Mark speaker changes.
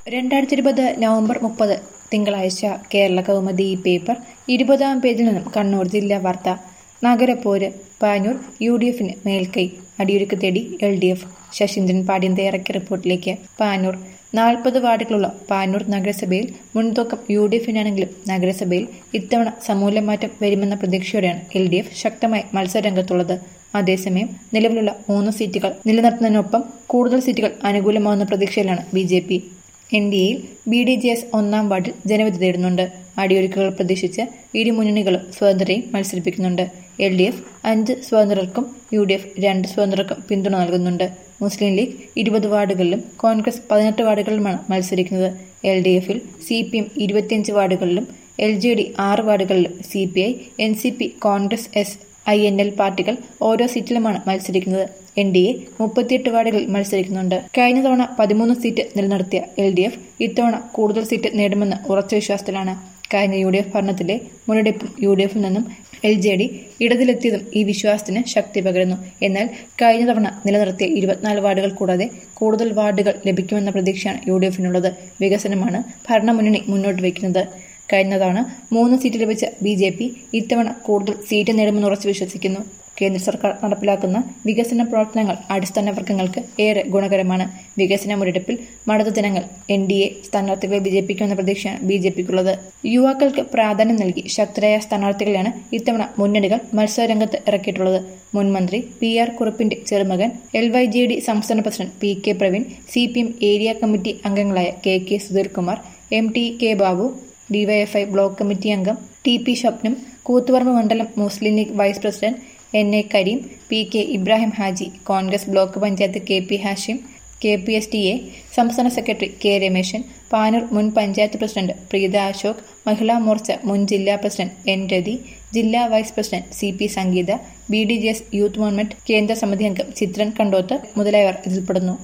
Speaker 1: രണ്ടായിരത്തി ഇരുപത് നവംബർ മുപ്പത് തിങ്കളാഴ്ച കേരള കൗമുദി ഈ പേപ്പർ ഇരുപതാം പേജിൽ നിന്നും കണ്ണൂർ ജില്ലാ വാർത്ത നഗരപ്പോര് പാനൂർ യു ഡി എഫിന് മേൽക്കൈ അടിയൊരുക്ക് തേടി L D F Sasheendran Padiyan തയ്യാറാക്കിയ റിപ്പോർട്ടിലേക്ക് പാനൂർ നാൽപ്പത് വാർഡുകളുള്ള പാനൂർ നഗരസഭയിൽ മുൻതൂക്കം യു ഡി എഫിനാണെങ്കിലും നഗരസഭയിൽ ഇത്തവണ സമൂലമാറ്റം വരുമെന്ന പ്രതീക്ഷയോടെയാണ് എൽ ഡി എഫ് ശക്തമായി മത്സരരംഗത്തുള്ളത് അതേസമയം നിലവിലുള്ള മൂന്ന് സീറ്റുകൾ നിലനിർത്തുന്നതിനൊപ്പം കൂടുതൽ സീറ്റുകൾ അനുകൂലമാവുന്ന പ്രതീക്ഷയിലാണ് B J P N D എയിൽ ബി ഡി ജെ എസ് ഒന്നാം വാർഡിൽ ജനവിധി തേടുന്നുണ്ട് അടിയൊരുക്കുകൾ പ്രതീക്ഷിച്ച് ഇരു മുന്നണികളും സ്വതന്ത്രരെയും മത്സരിപ്പിക്കുന്നുണ്ട് എൽ ഡി എഫ് അഞ്ച് സ്വതന്ത്രർക്കും യു ഡി എഫ് രണ്ട് സ്വതന്ത്രർക്കും പിന്തുണ നൽകുന്നുണ്ട് മുസ്ലിം ലീഗ് ഇരുപത് വാർഡുകളിലും കോൺഗ്രസ് പതിനെട്ട് വാർഡുകളിലുമാണ് മത്സരിക്കുന്നത് എൽ ഡി എഫിൽ സി പി എം ഇരുപത്തിയഞ്ച് വാർഡുകളിലും എൽ ജെ ഡി ആറ് വാർഡുകളിലും C P I N C P Congress S I N L പാർട്ടികൾ ഓരോ സീറ്റിലുമാണ് മത്സരിക്കുന്നത് എൻ ഡി എ മുപ്പത്തിയെട്ട് വാർഡുകളിൽ മത്സരിക്കുന്നുണ്ട് കഴിഞ്ഞ തവണ പതിമൂന്ന് സീറ്റ് നിലനിർത്തിയ എൽ ഡി എഫ് ഇത്തവണ കൂടുതൽ സീറ്റ് നേടുമെന്ന് ഉറച്ച വിശ്വാസത്തിലാണ് കഴിഞ്ഞ യു ഡി എഫ് ഭരണത്തിലെ മുന്നെടുപ്പും യു ഡി എഫിൽ നിന്നും എൽ ജെ ഡി ഇടതിലെത്തിയതും ഈ വിശ്വാസത്തിന് ശക്തി പകരുന്നു എന്നാൽ കഴിഞ്ഞ തവണ നിലനിർത്തിയ ഇരുപത്തിനാല് വാർഡുകൾ കൂടാതെ കൂടുതൽ വാർഡുകൾ ലഭിക്കുമെന്ന പ്രതീക്ഷയാണ് യു ഡി എഫിനുള്ളത് വികസനമാണ് ഭരണമുന്നണി മുന്നോട്ട് വയ്ക്കുന്നത് കഴിഞ്ഞ തവണ മൂന്ന് സീറ്റ് ലഭിച്ച ബി ജെ പി ഇത്തവണ കൂടുതൽ സീറ്റ് നേടുമെന്ന് ഉറച്ചു വിശ്വസിക്കുന്നു കേന്ദ്ര സർക്കാർ നടപ്പിലാക്കുന്ന വികസന പ്രവർത്തനങ്ങൾ അടിസ്ഥാന വർഗങ്ങൾക്ക് ഏറെ ഗുണകരമാണ് വികസന മുരടിപ്പിൽ മടത്ത ജനങ്ങൾ എൻ ഡി എ സ്ഥാനാർത്ഥികളെ വിജയിപ്പിക്കുമെന്ന പ്രതീക്ഷയാണ് ബി ജെ പിക്കുള്ളത് യുവാക്കൾക്ക് പ്രാധാന്യം നൽകി ശക്തരായ സ്ഥാനാർത്ഥികളെയാണ് ഇത്തവണ മുന്നണികൾ മത്സരരംഗത്ത് ഇറക്കിയിട്ടുള്ളത് മുൻമന്ത്രി പി ആർ കുറുപ്പിന്റെ ചെറുമകൻ എൽ വൈ ജെ ഡി സംസ്ഥാന president P K Praveen C P M area committee അംഗങ്ങളായ K K Sudheerkumar M T K Babu D Y F I block committee അംഗം ടി പി സ്വപ്നം കൂത്തുപറമ്പ് മണ്ഡലം Muslim League vice president N A Kareem P K Ibrahim Haji Congress block panchayat K P Hashim K P S T A സംസ്ഥാന secretary K Rameshan Panoor മുൻ panchayat president Preetha Ashok Mahila Morcha മുൻ ജില്ലാ president N Rathi ജില്ലാ vice president C P Sangeetha B D J S youth movement കേന്ദ്ര സമിതി അംഗം ചിത്രൻ കണ്ടോത്ത് മുതലായവർ ഇതിൽപ്പെടുന്നു